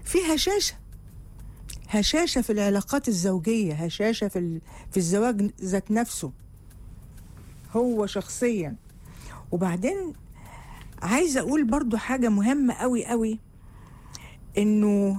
في هشاشه هشاشه في العلاقات الزوجيه هشاشه في ال- في الزواج ذات نفسه هو شخصيا وبعدين عايزه اقول برضو حاجه مهمه قوي قوي انه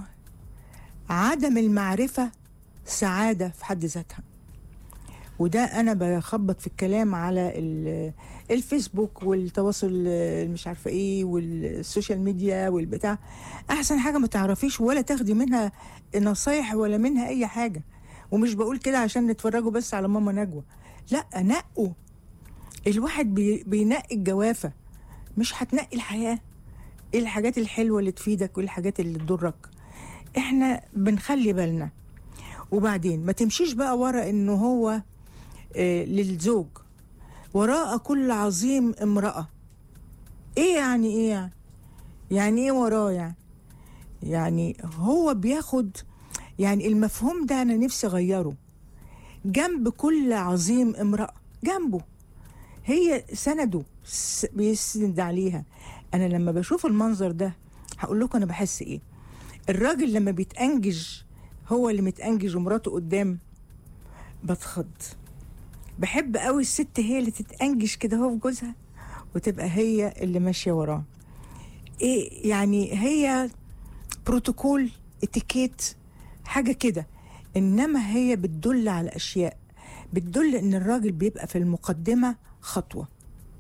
عدم المعرفه سعاده في حد ذاتها وده انا بخبط في الكلام على ال- الفيسبوك والتواصل ال- مش عارفه ايه والسوشيال ميديا والبتاع احسن حاجه ما تعرفيش ولا تاخدي منها نصايح ولا منها اي حاجه ومش بقول كده عشان نتفرجوا بس على ماما نجوى لا نقوا الواحد بي بينقي الجوافه مش هتنقي الحياه ايه الحاجات الحلوه اللي تفيدك وايه الحاجات اللي تضرك احنا بنخلي بالنا وبعدين ما تمشيش بقى ورا انه هو آه، للزوج وراء كل عظيم امرأة ايه يعني ايه يعني يعني ايه وراه يعني يعني هو بياخد يعني المفهوم ده انا نفسي اغيره جنب كل عظيم امرأة جنبه هي سنده س- بيسند عليها انا لما بشوف المنظر ده هقول لكم انا بحس ايه الراجل لما بيتأنجج هو اللي متأنجج ومراته قدام بتخض بحب قوي الست هي اللي تتأنجج كده هو في جوزها وتبقى هي اللي ماشية وراه ايه يعني هي بروتوكول اتيكيت حاجة كده انما هي بتدل على اشياء بتدل ان الراجل بيبقى في المقدمة خطوة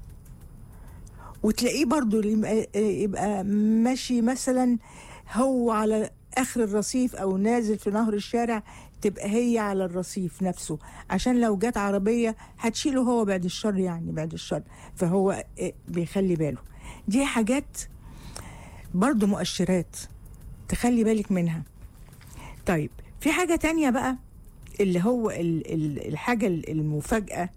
وتلاقيه برضو يبقى- يبقى ماشي مثلا هو على اخر الرصيف او نازل في نهر الشارع تبقى هي على الرصيف نفسه عشان لو جت عربية هتشيله هو بعد الشر يعني بعد الشر فهو إيه بيخلي باله دي حاجات برضو مؤشرات تخلي بالك منها طيب في حاجة تانية بقى اللي هو ال- ال- الحاجة المفاجأة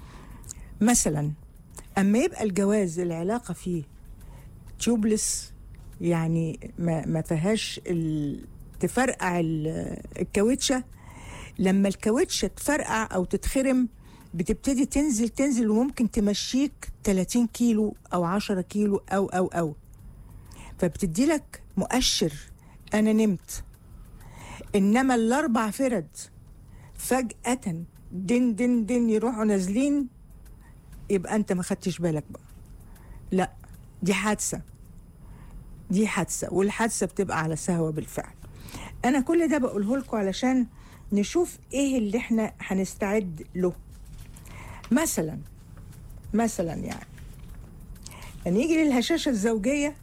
مثلا أما يبقى الجواز العلاقة فيه تيوبلس يعني ما, ما فيهاش ال- تفرقع ال- الكاوتشة لما الكاوتشة تفرقع أو تتخرم بتبتدي تنزل تنزل وممكن تمشيك 30 كيلو أو 10 كيلو أو أو أو فبتدي لك مؤشر أنا نمت إنما الأربع فرد فجأة دن دن دن يروحوا نازلين يبقى أنت ما خدتش بالك بقى لا دي حادثة دي حادثة والحادثة بتبقى على سهوة بالفعل أنا كل ده بقوله لكم علشان نشوف إيه اللي إحنا هنستعد له مثلا مثلا يعني هنيجي للهشاشة الزوجية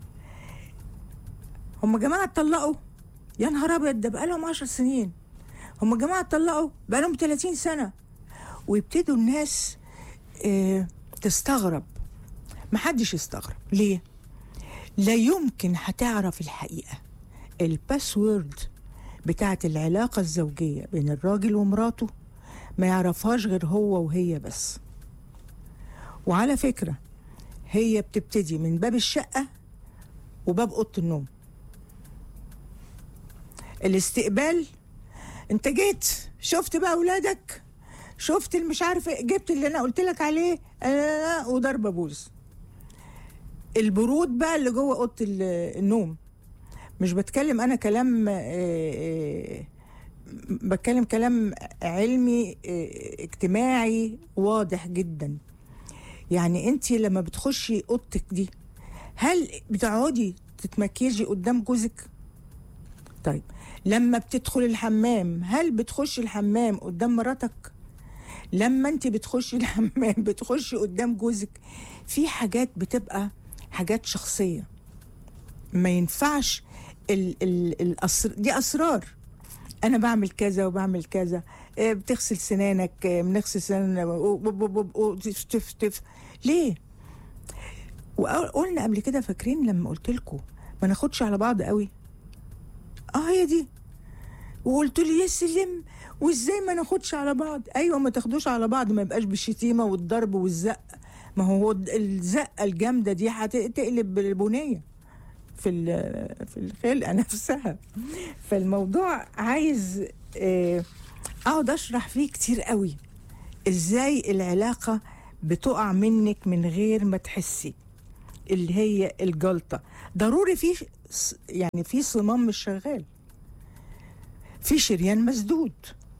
هم جماعة اتطلقوا يا نهار أبيض ده بقالهم عشر سنين هم جماعة اتطلقوا بقالهم 30 سنة ويبتدوا الناس اه تستغرب محدش يستغرب ليه؟ لا يمكن هتعرف الحقيقة الباسورد بتاعت العلاقة الزوجية بين الراجل ومراته ما يعرفهاش غير هو وهي بس وعلى فكرة هي بتبتدي من باب الشقة وباب أوضة النوم الاستقبال انت جيت شفت بقى اولادك شفت اللي مش عارفه إيه، جبت اللي انا قلت لك عليه آه وضربه بوز البرود بقى اللي جوه اوضه ال- النوم مش بتكلم انا كلام آه، آه، بتكلم كلام علمي آه، اجتماعي واضح جدا يعني انت لما بتخشي اوضتك دي هل بتقعدي تتمكيجي قدام جوزك طيب لما بتدخل الحمام هل بتخش الحمام قدام مراتك لما انت بتخشي الحمام بتخشي قدام جوزك في حاجات بتبقى حاجات شخصية ما ينفعش ال ال الأسر دي أسرار أنا بعمل كذا وبعمل كذا آه، بتغسل سنانك آه، بنغسل سناننا و- و- و- و- تف تف تف ليه؟ وقلنا قبل كده فاكرين لما قلت لكم ما ناخدش على بعض قوي اه هي دي وقلت لي يا سلم وازاي ما ناخدش على بعض ايوه ما تاخدوش على بعض ما يبقاش بالشتيمه والضرب والزق ما هو الزقه الجامده دي هتقلب بالبنيه في ال- في الخلقه نفسها فالموضوع عايز آه، اقعد اشرح فيه كتير قوي ازاي العلاقه بتقع منك من غير ما تحسي اللي هي الجلطه ضروري في ص- يعني في صمام مش شغال في شريان مسدود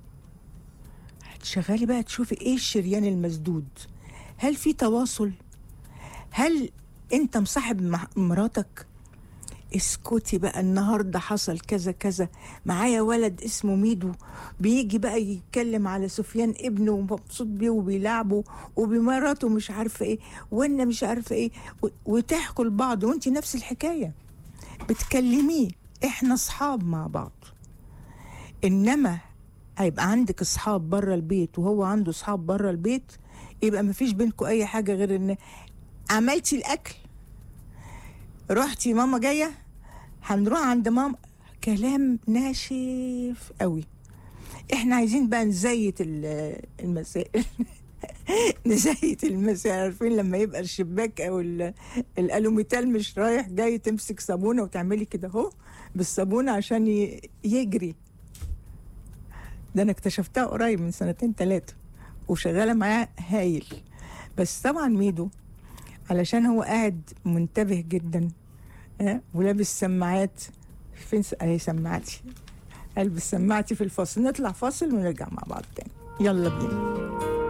هتشغلي بقى تشوفي ايه الشريان المسدود هل في تواصل هل انت مصاحب مع مراتك اسكتي بقى النهارده حصل كذا كذا معايا ولد اسمه ميدو بيجي بقى يتكلم على سفيان ابنه ومبسوط بيه وبيلعبه وبمراته مش عارفه ايه وانا مش عارفه ايه و- وتحكوا لبعض وانت نفس الحكايه بتكلميه احنا اصحاب مع بعض انما هيبقى عندك اصحاب بره البيت وهو عنده اصحاب بره البيت يبقى مفيش بينكم اي حاجه غير ان عملتي الاكل رحتي ماما جايه هنروح عند ماما كلام ناشف قوي احنا عايزين بقى نزيت ال- المسائل نزيت المسائل عارفين لما يبقى الشباك او ال- الالوميتال مش رايح جاي تمسك صابونه وتعملي كده اهو بالصابونه عشان ي- يجري ده انا اكتشفتها قريب من سنتين ثلاثه وشغاله معاه هايل بس طبعا ميدو علشان هو قاعد منتبه جدا ها، ولابس سماعات فين س- اهي سماعتي البس سماعتي في الفاصل نطلع فاصل ونرجع مع بعض تاني يلا بينا